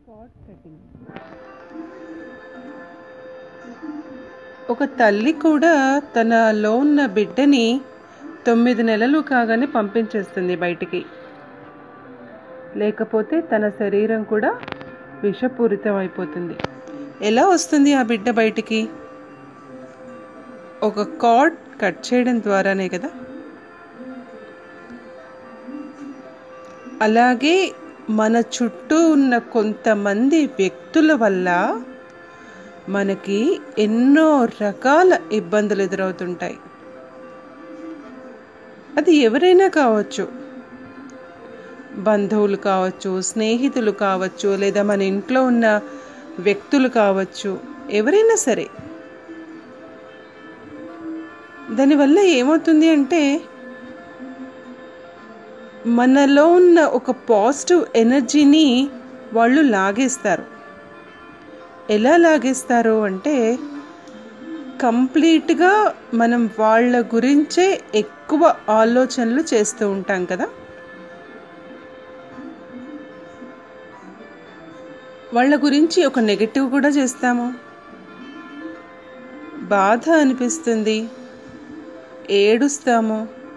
card cutting ఒక తల్లి కూడా తనలో ఉన్న బిడ్డని తొమ్మిది నెలలు కాగానే పంపించేస్తుంది బయటికి లేకపోతే తన శరీరం కూడా విషపూరితం అయిపోతుంది ఎలా వస్తుంది ఆ బిడ్డ బయటికి ఒక కార్డ్ కట్ చేయడం ద్వారానే కదా అలాగే మన చుట్టూ ఉన్న కొంతమంది వ్యక్తుల వల్ల మనకి ఎన్నో రకాల ఇబ్బందులు ఎదురవుతుంటాయి అది ఎవరైనా కావచ్చు బంధువులు కావచ్చు స్నేహితులు కావచ్చు లేదా మన ఇంట్లో ఉన్న వ్యక్తులు కావచ్చు ఎవరైనా సరే దానివల్ల ఏమవుతుంది అంటే మనలో ఉన్న ఒక పాజిటివ్ ఎనర్జీని వాళ్ళు లాగేస్తారు ఎలా లాగేస్తారు అంటే కంప్లీట్గా మనం వాళ్ళ గురించే ఎక్కువ ఆలోచనలు చేస్తూ ఉంటాం కదా వాళ్ళ గురించి ఒక నెగటివ్ కూడా చేస్తాము బాధ అనిపిస్తుంది ఏడుస్తాము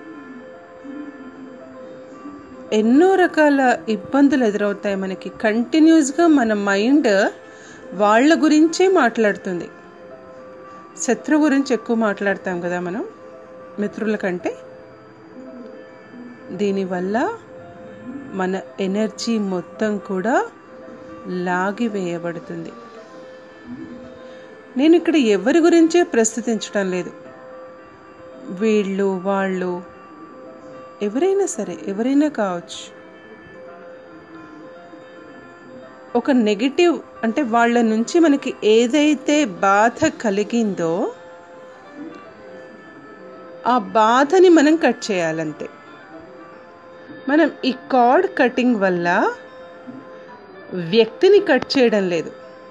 ఎన్నో రకాల ఇబ్బందులు ఎదురవుతాయి మనకి కంటిన్యూస్గా మన మైండ్ వాళ్ళ గురించే మాట్లాడుతుంది శత్రువు గురించి ఎక్కువ మాట్లాడతాం కదా మనం మిత్రుల కంటే దీనివల్ల మన ఎనర్జీ మొత్తం కూడా లాగివేయబడుతుంది నేను ఇక్కడ ఎవరి గురించే ప్రస్తుతించడం లేదు వీళ్ళు వాళ్ళు ఎవరైనా సరే ఎవరైనా కావచ్చు ఒక నెగిటివ్ అంటే వాళ్ళ నుంచి మనకి ఏదైతే బాధ కలిగిందో ఆ బాధని మనం కట్ చేయాలంతే మనం ఈ కార్డ్ కటింగ్ వల్ల వ్యక్తిని కట్ చేయడం లేదు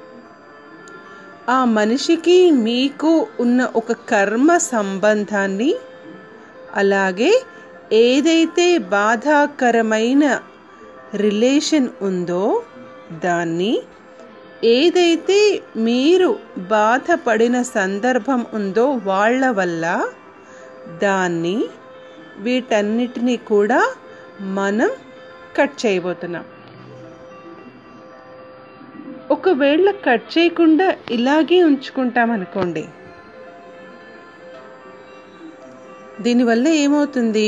ఆ మనిషికి మీకు ఉన్న ఒక కర్మ సంబంధాన్ని అలాగే ఏదైతే బాధాకరమైన రిలేషన్ ఉందో దాన్ని ఏదైతే మీరు బాధపడిన సందర్భం ఉందో వాళ్ళ వల్ల దాన్ని వీటన్నిటినీ కూడా మనం కట్ చేయబోతున్నాం ఒకవేళ కట్ చేయకుండా ఇలాగే ఉంచుకుంటాం అనుకోండి దీనివల్ల ఏమవుతుంది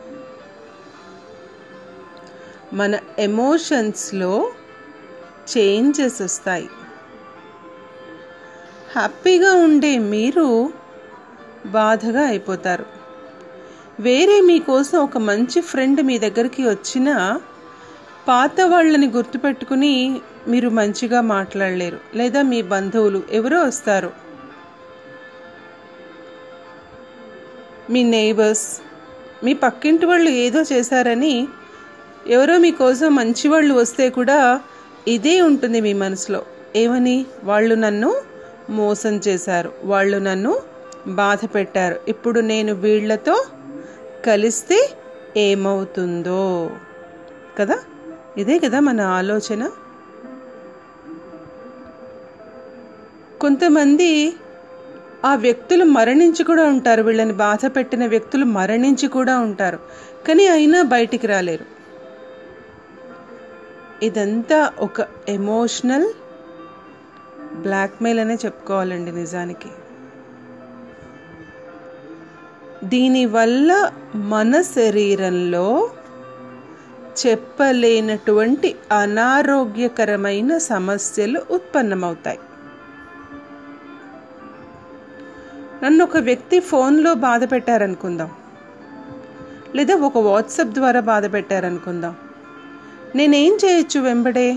మన ఎమోషన్స్లో చేంజెస్ వస్తాయి హ్యాపీగా ఉండే మీరు బాధగా అయిపోతారు వేరే మీకోసం ఒక మంచి ఫ్రెండ్ మీ దగ్గరికి వచ్చినా పాత వాళ్ళని గుర్తుపెట్టుకుని మీరు మంచిగా మాట్లాడలేరు లేదా మీ బంధువులు ఎవరో వస్తారు మీ నైబర్స్ మీ పక్కింటి వాళ్ళు ఏదో చేశారని ఎవరో మీకోసం మంచి వాళ్ళు వస్తే కూడా ఇదే ఉంటుంది మీ మనసులో ఏమని వాళ్ళు నన్ను మోసం చేశారు వాళ్ళు నన్ను బాధ పెట్టారు ఇప్పుడు నేను వీళ్ళతో కలిస్తే ఏమవుతుందో కదా ఇదే కదా మన ఆలోచన కొంతమంది ఆ వ్యక్తులు మరణించి కూడా ఉంటారు వీళ్ళని బాధ పెట్టిన వ్యక్తులు మరణించి కూడా ఉంటారు కానీ అయినా బయటికి రాలేరు ఇదంతా ఒక ఎమోషనల్ బ్లాక్మెయిల్ అనే చెప్పుకోవాలండి నిజానికి దీనివల్ల మన శరీరంలో చెప్పలేనటువంటి అనారోగ్యకరమైన సమస్యలు ఉత్పన్నమవుతాయి నన్ను ఒక వ్యక్తి ఫోన్లో బాధ పెట్టారనుకుందాం లేదా ఒక వాట్సాప్ ద్వారా బాధ పెట్టారనుకుందాం నేనేం చేయొచ్చు వెంబడే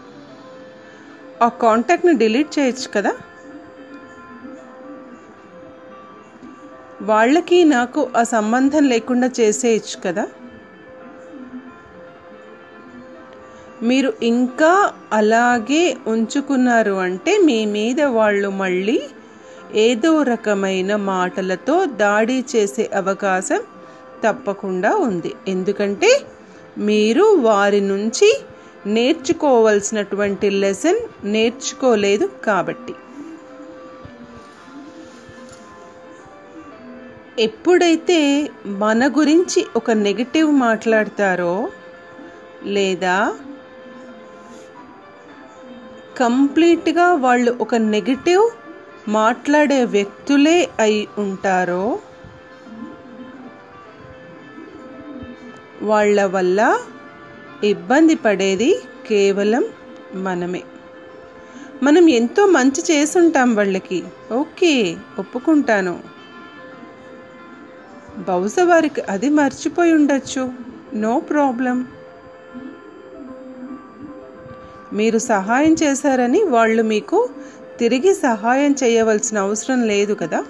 ఆ కాంటాక్ట్ని డిలీట్ చేయొచ్చు కదా వాళ్ళకి నాకు ఆ సంబంధం లేకుండా చేసేయచ్చు కదా మీరు ఇంకా అలాగే ఉంచుకున్నారు అంటే మీ మీద వాళ్ళు మళ్ళీ ఏదో రకమైన మాటలతో దాడి చేసే అవకాశం తప్పకుండా ఉంది ఎందుకంటే మీరు వారి నుంచి నేర్చుకోవలసినటువంటి లెసన్ నేర్చుకోలేదు కాబట్టి ఎప్పుడైతే మన గురించి ఒక నెగటివ్ మాట్లాడతారో లేదా కంప్లీట్గా వాళ్ళు ఒక నెగటివ్ మాట్లాడే వ్యక్తులే అయి ఉంటారో వాళ్ళ వల్ల ఇబ్బంది పడేది కేవలం మనమే మనం ఎంతో మంచి చేసుంటాం వాళ్ళకి ఓకే ఒప్పుకుంటాను బహుశా వారికి అది మర్చిపోయి ఉండొచ్చు నో ప్రాబ్లం మీరు సహాయం చేశారని వాళ్ళు మీకు తిరిగి సహాయం చేయవలసిన అవసరం లేదు కదా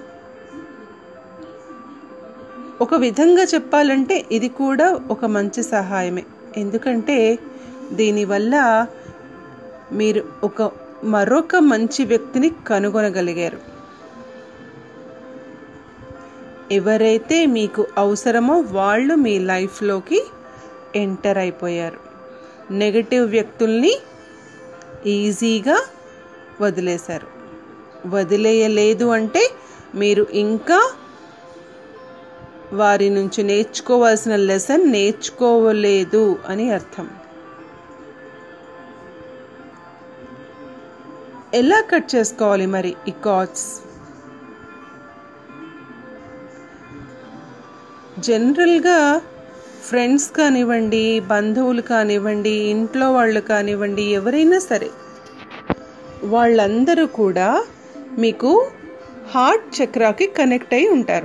ఒక విధంగా చెప్పాలంటే ఇది కూడా ఒక మంచి సహాయమే ఎందుకంటే దీనివల్ల మీరు ఒక మరొక మంచి వ్యక్తిని కనుగొనగలిగారు ఎవరైతే మీకు అవసరమో వాళ్ళు మీ లైఫ్లోకి ఎంటర్ అయిపోయారు నెగటివ్ వ్యక్తుల్ని ఈజీగా వదిలేశారు వదిలేయలేదు అంటే మీరు ఇంకా వారి నుంచి నేర్చుకోవాల్సిన లెసన్ నేర్చుకోవలేదు అని అర్థం ఎలా కట్ చేసుకోవాలి మరి ఈ కార్డ్స్ జనరల్గా ఫ్రెండ్స్ కానివ్వండి బంధువులు కానివ్వండి ఇంట్లో వాళ్ళు కానివ్వండి ఎవరైనా సరే వాళ్ళందరూ కూడా మీకు హార్ట్ చక్రాకి కనెక్ట్ అయి ఉంటారు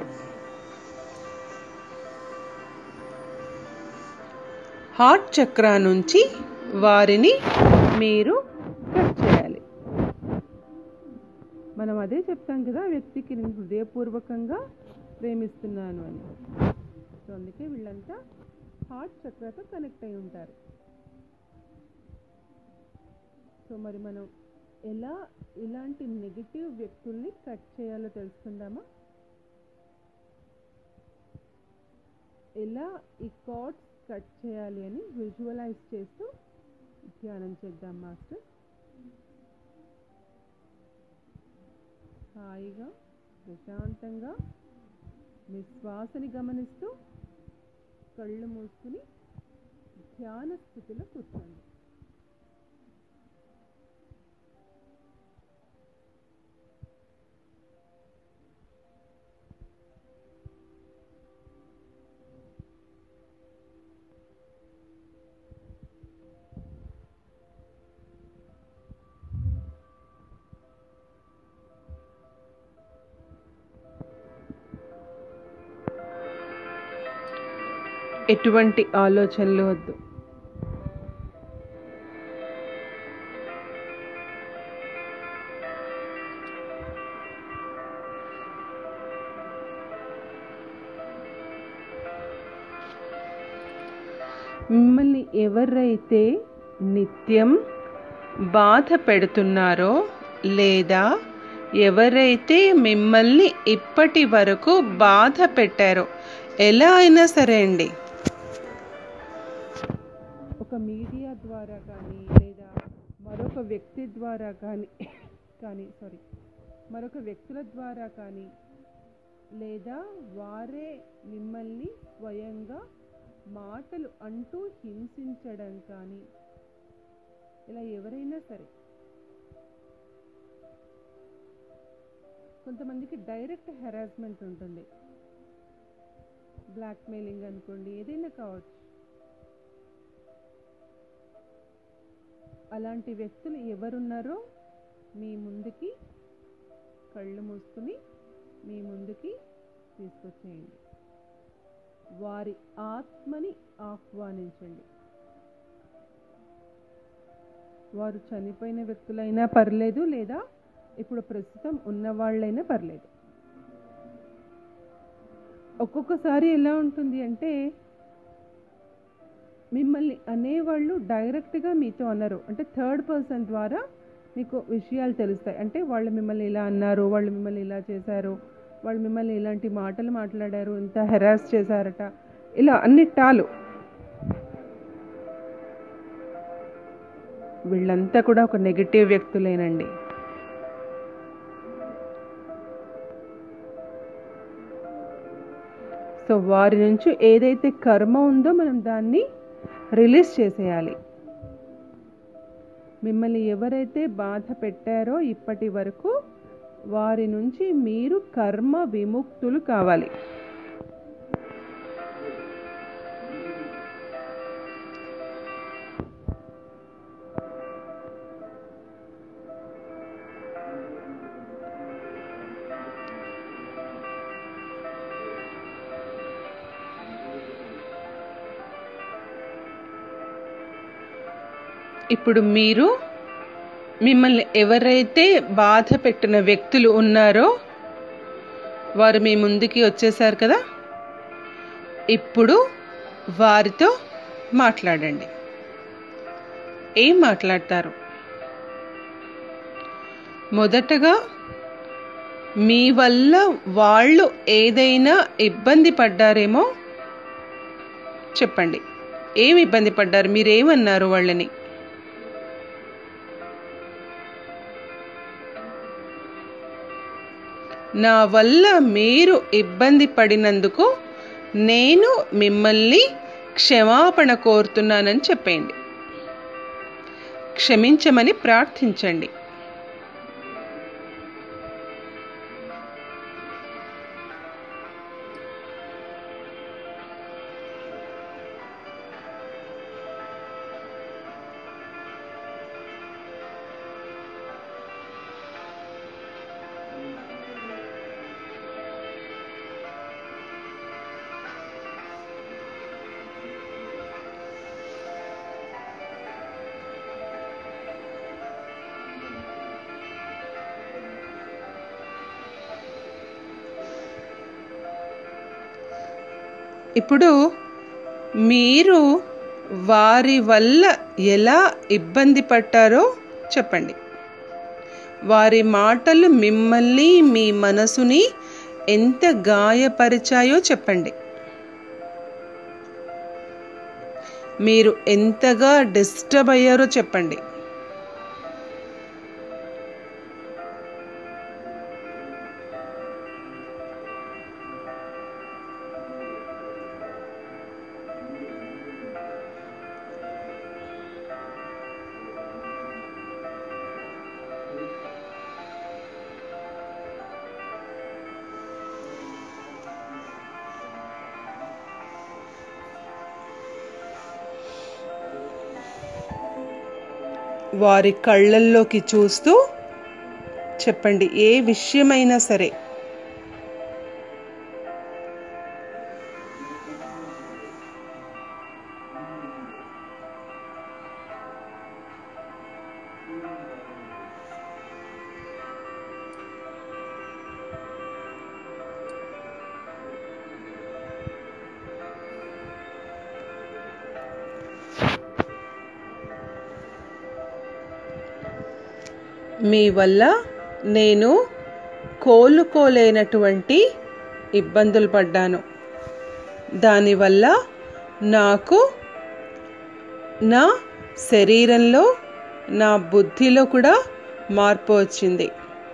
హార్ట్ చక్రా నుంచి వారిని మీరు కట్ చేయాలి మనం అదే చెప్తాం కదా ఆ వ్యక్తికి నేను హృదయపూర్వకంగా ప్రేమిస్తున్నాను అని సో అందుకే వీళ్ళంతా హార్ట్ చక్రతో కనెక్ట్ అయి ఉంటారు సో మరి మనం ఎలా ఇలాంటి నెగిటివ్ వ్యక్తుల్ని కట్ చేయాలో తెలుసుకుందామా ఎలా ఈ కార్డ్స్ కట్ చేయాలి అని విజువలైజ్ చేస్తూ ధ్యానం చేద్దాం మాస్టర్ హాయిగా ప్రశాంతంగా మీ శ్వాసని గమనిస్తూ కళ్ళు మూసుకుని ధ్యాన స్థితిలో కూర్చోండి ఎటువంటి ఆలోచనలు వద్దు మిమ్మల్ని ఎవరైతే నిత్యం బాధ పెడుతున్నారో లేదా ఎవరైతే మిమ్మల్ని ఇప్పటి వరకు బాధ పెట్టారో ఎలా అయినా సరే అండి ఒక మీడియా ద్వారా కానీ లేదా మరొక వ్యక్తి ద్వారా కానీ కానీ సారీ మరొక వ్యక్తుల ద్వారా కానీ లేదా వారే మిమ్మల్ని స్వయంగా మాటలు అంటూ హింసించడం కానీ ఇలా ఎవరైనా సరే కొంతమందికి డైరెక్ట్ హెరాస్మెంట్ ఉంటుంది బ్లాక్మెయిలింగ్ అనుకోండి ఏదైనా కావచ్చు అలాంటి వ్యక్తులు ఎవరున్నారో మీ ముందుకి కళ్ళు మూసుకుని మీ ముందుకి తీసుకొచ్చేయండి వారి ఆత్మని ఆహ్వానించండి వారు చనిపోయిన వ్యక్తులైనా పర్లేదు లేదా ఇప్పుడు ప్రస్తుతం ఉన్నవాళ్ళైనా పర్లేదు ఒక్కొక్కసారి ఎలా ఉంటుంది అంటే మిమ్మల్ని అనేవాళ్ళు డైరెక్ట్గా మీతో అన్నారు అంటే థర్డ్ పర్సన్ ద్వారా మీకు విషయాలు తెలుస్తాయి అంటే వాళ్ళు మిమ్మల్ని ఇలా అన్నారు వాళ్ళు మిమ్మల్ని ఇలా చేశారు వాళ్ళు మిమ్మల్ని ఇలాంటి మాటలు మాట్లాడారు ఇంత హెరాస్ చేశారట ఇలా అన్ని టాలు వీళ్ళంతా కూడా ఒక నెగిటివ్ వ్యక్తులేనండి సో వారి నుంచి ఏదైతే కర్మ ఉందో మనం దాన్ని రిలీజ్ చేసేయాలి మిమ్మల్ని ఎవరైతే బాధ పెట్టారో ఇప్పటి వరకు వారి నుంచి మీరు కర్మ విముక్తులు కావాలి ఇప్పుడు మీరు మిమ్మల్ని ఎవరైతే బాధ పెట్టిన వ్యక్తులు ఉన్నారో వారు మీ ముందుకి వచ్చేసారు కదా ఇప్పుడు వారితో మాట్లాడండి ఏం మాట్లాడతారు మొదటగా మీ వల్ల వాళ్ళు ఏదైనా ఇబ్బంది పడ్డారేమో చెప్పండి ఏం ఇబ్బంది పడ్డారు మీరేమన్నారు వాళ్ళని నా వల్ల మీరు ఇబ్బంది పడినందుకు నేను మిమ్మల్ని క్షమాపణ కోరుతున్నానని చెప్పండి క్షమించమని ప్రార్థించండి ఇప్పుడు మీరు వారి వల్ల ఎలా ఇబ్బంది పడ్డారో చెప్పండి వారి మాటలు మిమ్మల్ని మీ మనసుని ఎంత గాయపరిచాయో చెప్పండి మీరు ఎంతగా డిస్టర్బ్ అయ్యారో చెప్పండి వారి కళ్ళల్లోకి చూస్తూ చెప్పండి ఏ విషయమైనా సరే మీ వల్ల నేను కోలుకోలేనటువంటి ఇబ్బందులు పడ్డాను దానివల్ల నాకు నా శరీరంలో నా బుద్ధిలో కూడా మార్పు వచ్చింది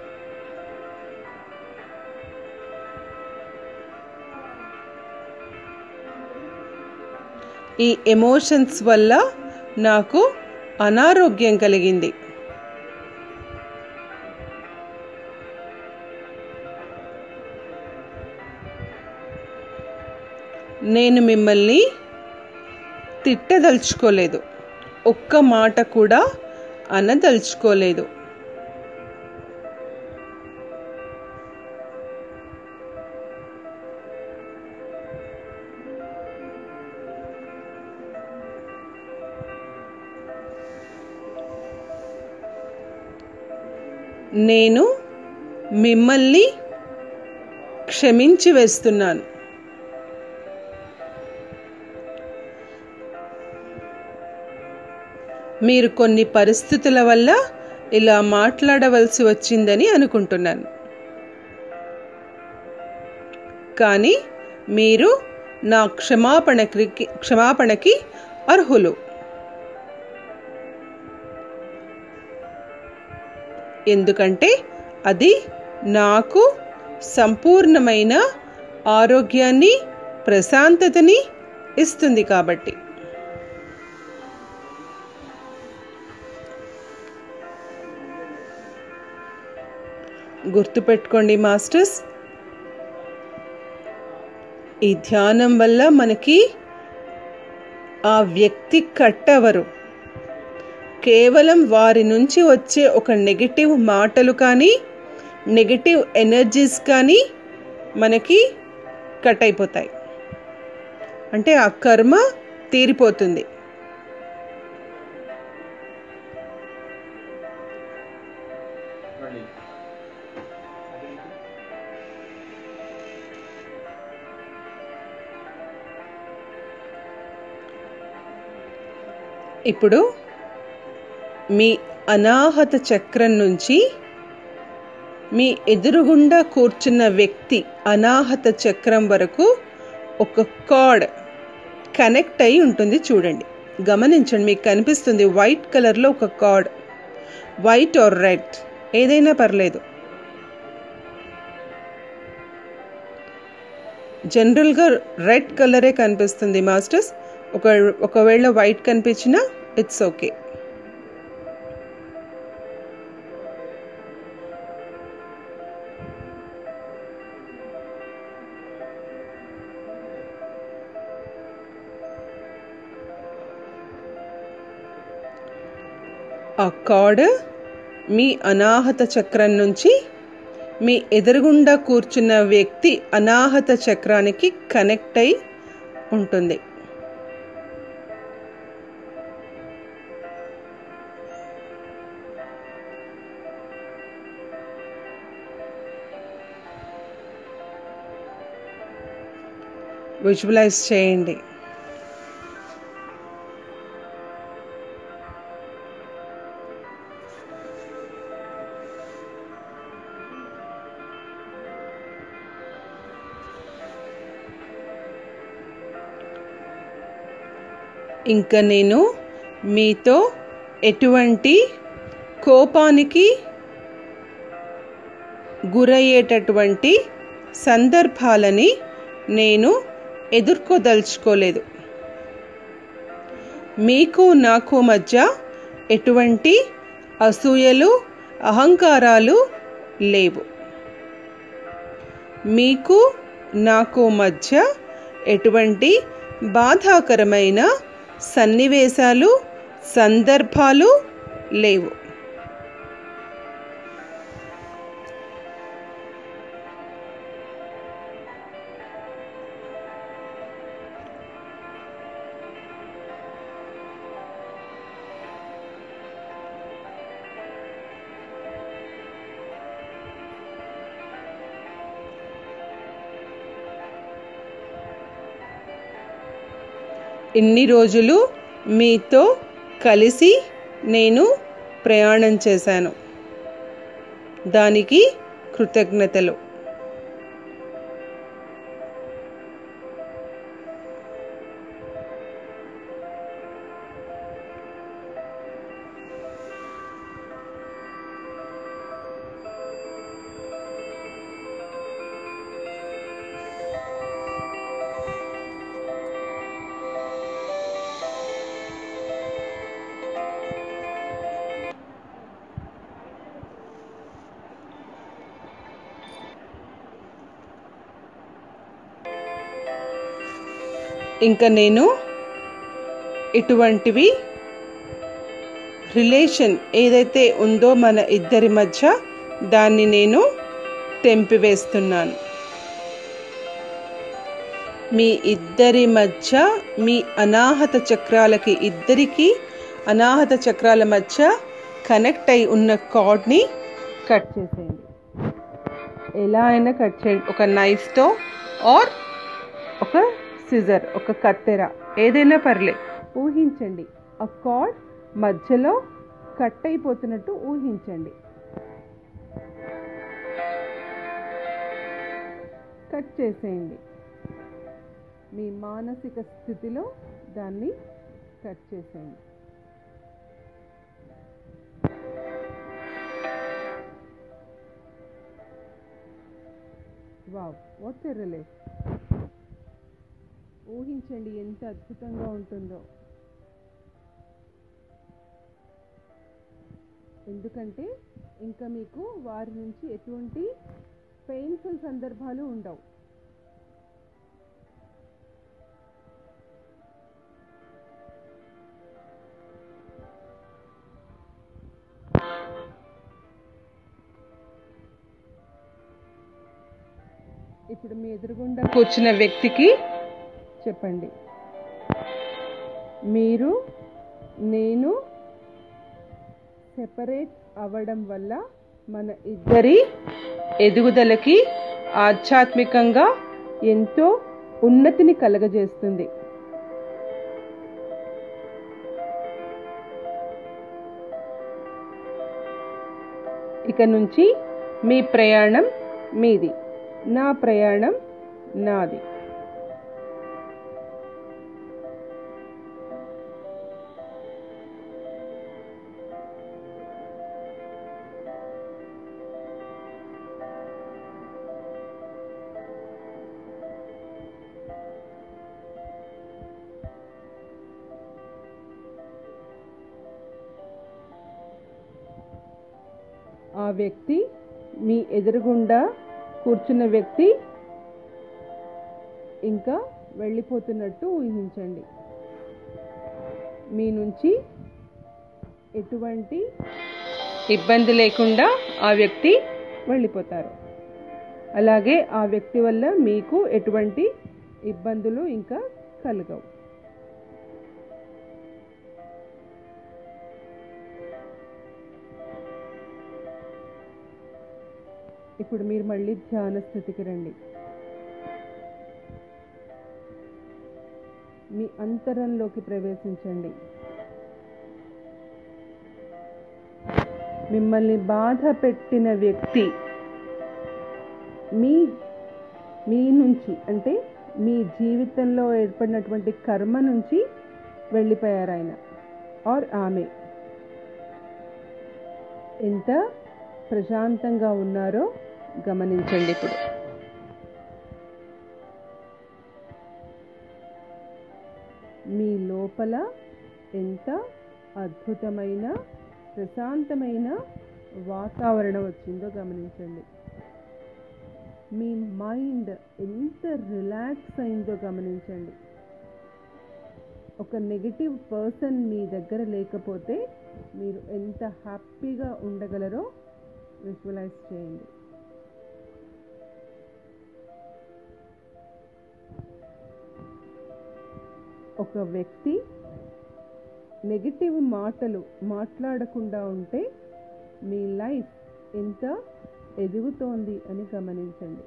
ఈ ఎమోషన్స్ వల్ల నాకు అనారోగ్యం కలిగింది నేను మిమ్మల్ని తిట్టదలుచుకోలేదు ఒక్క మాట కూడా అనదలుచుకోలేదు నేను మిమ్మల్ని క్షమించి వేస్తున్నాను మీరు కొన్ని పరిస్థితుల వల్ల ఇలా మాట్లాడవలసి వచ్చిందని అనుకుంటున్నాను కానీ మీరు నా క్షమాపణకి క్షమాపణకి అర్హులు ఎందుకంటే అది నాకు సంపూర్ణమైన ఆరోగ్యాన్ని ప్రశాంతతని ఇస్తుంది కాబట్టి గుర్తుపెట్టుకోండి మాస్టర్స్ ఈ ధ్యానం వల్ల మనకి ఆ వ్యక్తి కట్టవరు కేవలం వారి నుంచి వచ్చే ఒక నెగిటివ్ మాటలు కానీ నెగిటివ్ ఎనర్జీస్ కానీ మనకి కట్ అయిపోతాయి అంటే ఆ కర్మ తీరిపోతుంది ఇప్పుడు మీ అనాహత చక్రం నుంచి మీ ఎదురుగుండా కూర్చున్న వ్యక్తి అనాహత చక్రం వరకు ఒక కార్డ్ కనెక్ట్ అయి ఉంటుంది చూడండి గమనించండి మీకు కనిపిస్తుంది వైట్ కలర్లో ఒక కార్డ్ వైట్ ఆర్ రెడ్ ఏదైనా పర్లేదు జనరల్గా రెడ్ కలరే కనిపిస్తుంది మాస్టర్స్ ఒక ఒకవేళ వైట్ కనిపించినా ఇట్స్ ఓకే ఆ కార్డ్ మీ అనాహత చక్రం నుంచి మీ ఎదురుగుండా కూర్చున్న వ్యక్తి అనాహత చక్రానికి కనెక్ట్ అయి ఉంటుంది విజువలైజ్ చేయండి ఇంకా నేను మీతో ఎటువంటి కోపానికి గురయ్యేటటువంటి సందర్భాలని నేను ఎదుర్కోదలుచుకోలేదు మీకు నాకు మధ్య ఎటువంటి అసూయలు అహంకారాలు లేవు మీకు నాకు మధ్య ఎటువంటి బాధాకరమైన సన్నివేశాలు సందర్భాలు లేవు ఇన్ని రోజులు మీతో కలిసి నేను ప్రయాణం చేశాను దానికి కృతజ్ఞతలు ఇంకా నేను ఇటువంటివి రిలేషన్ ఏదైతే ఉందో మన ఇద్దరి మధ్య దాన్ని నేను తెంపివేస్తున్నాను మీ ఇద్దరి మధ్య మీ అనాహత చక్రాలకి ఇద్దరికి అనాహత చక్రాల మధ్య కనెక్ట్ అయి ఉన్న కార్డ్ని కట్ చేసేయండి ఎలా అయినా కట్ చేయండి ఒక నైఫ్తో ఆర్ ఒక సిజర్ ఒక కత్తెర ఏదైనా పర్లే ఊహించండి ఆ కార్డ్ మధ్యలో కట్ అయిపోతున్నట్టు ఊహించండి కట్ చేసేయండి మీ మానసిక స్థితిలో దాన్ని కట్ చేసేయండి వావ్ వాట్ ఎ రిలీఫ్ ఊహించండి ఎంత అద్భుతంగా ఉంటుందో ఎందుకంటే ఇంకా మీకు వారి నుంచి ఎటువంటి పెయిన్ఫుల్ సందర్భాలు ఉండవు ఇప్పుడు మీ ఎదురుగుండా కూర్చున్న వ్యక్తికి చెప్పండి మీరు నేను సెపరేట్ అవ్వడం వల్ల మన ఇద్దరి ఎదుగుదలకి ఆధ్యాత్మికంగా ఎంతో ఉన్నతిని కలగజేస్తుంది ఇక నుంచి మీ ప్రయాణం మీది నా ప్రయాణం నాది ఆ వ్యక్తి మీ ఎదురుగుండా కూర్చున్న వ్యక్తి ఇంకా వెళ్ళిపోతున్నట్టు ఊహించండి మీ నుంచి ఎటువంటి ఇబ్బంది లేకుండా ఆ వ్యక్తి వెళ్ళిపోతారు అలాగే ఆ వ్యక్తి వల్ల మీకు ఎటువంటి ఇబ్బందులు ఇంకా కలగవు ఇప్పుడు మీరు మళ్ళీ ధ్యాన స్థితికి రండి మీ అంతరంలోకి ప్రవేశించండి మిమ్మల్ని బాధ పెట్టిన వ్యక్తి మీ మీ నుంచి అంటే మీ జీవితంలో ఏర్పడినటువంటి కర్మ నుంచి వెళ్ళిపోయారు ఆయన ఆర్ ఆమె ఎంత ప్రశాంతంగా ఉన్నారో గమనించండి ఇప్పుడు మీ లోపల ఎంత అద్భుతమైన ప్రశాంతమైన వాతావరణం వచ్చిందో గమనించండి మీ మైండ్ ఎంత రిలాక్స్ అయిందో గమనించండి ఒక నెగిటివ్ పర్సన్ మీ దగ్గర లేకపోతే మీరు ఎంత హ్యాపీగా ఉండగలరో విజువలైజ్ చేయండి ఒక వ్యక్తి నెగిటివ్ మాటలు మాట్లాడకుండా ఉంటే మీ లైఫ్ ఎంత ఎదుగుతోంది అని గమనించండి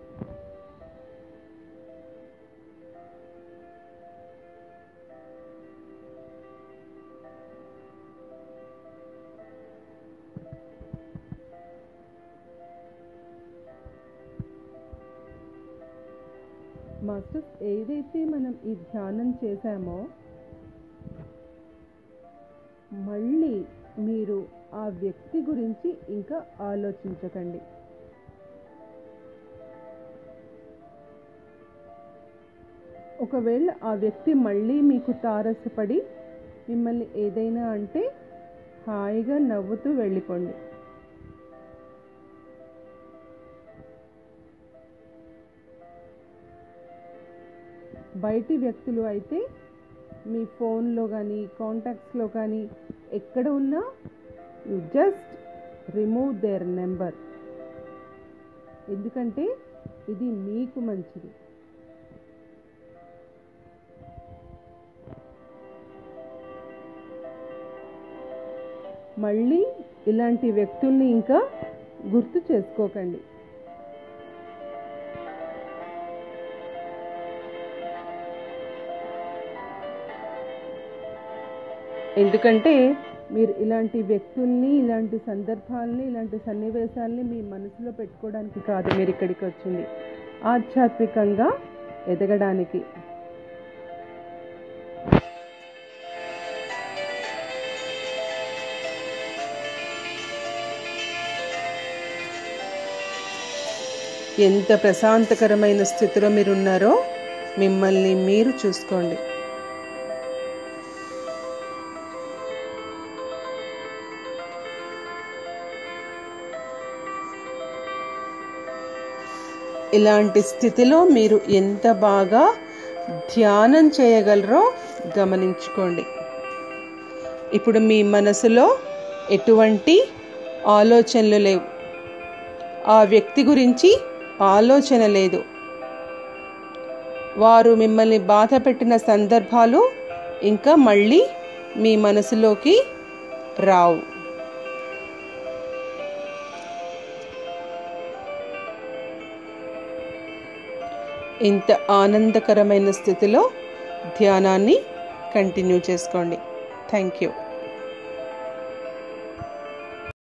మాస్టర్స్ ఏదైతే మనం ఈ ధ్యానం చేశామో మళ్ళీ మీరు ఆ వ్యక్తి గురించి ఇంకా ఆలోచించకండి ఒకవేళ ఆ వ్యక్తి మళ్ళీ మీకు తారసపడి మిమ్మల్ని ఏదైనా అంటే హాయిగా నవ్వుతూ వెళ్ళిపోండి బయటి వ్యక్తులు అయితే మీ ఫోన్లో కానీ కాంటాక్ట్స్లో కానీ ఎక్కడ ఉన్నా you just remove there number ఎందుకంటే ఇది మీకు మంచిది మళ్ళీ ఇలాంటి వ్యక్తుల్ని ఇంకా గుర్తు చేసుకోకండి ఎందుకంటే మీరు ఇలాంటి వ్యక్తుల్ని ఇలాంటి సందర్భాలని ఇలాంటి సన్నివేశాలని మీ మనసులో పెట్టుకోవడానికి కాదు మీరు ఇక్కడికి వచ్చింది ఆధ్యాత్మికంగా ఎదగడానికి ఎంత ప్రశాంతకరమైన స్థితిలో మీరున్నారో మిమ్మల్ని మీరు చూసుకోండి ఇలాంటి స్థితిలో మీరు ఎంత బాగా ధ్యానం చేయగలరో గమనించుకోండి ఇప్పుడు మీ మనసులో ఎటువంటి ఆలోచనలు లేవు ఆ వ్యక్తి గురించి ఆలోచన లేదు వారు మిమ్మల్ని బాధ పెట్టిన సందర్భాలు ఇంకా మళ్ళీ మీ మనసులోకి రావు ఇంత ఆనందకరమైన స్థితిలో ధ్యానాన్ని కంటిన్యూ చేసుకోండి థ్యాంక్ యూ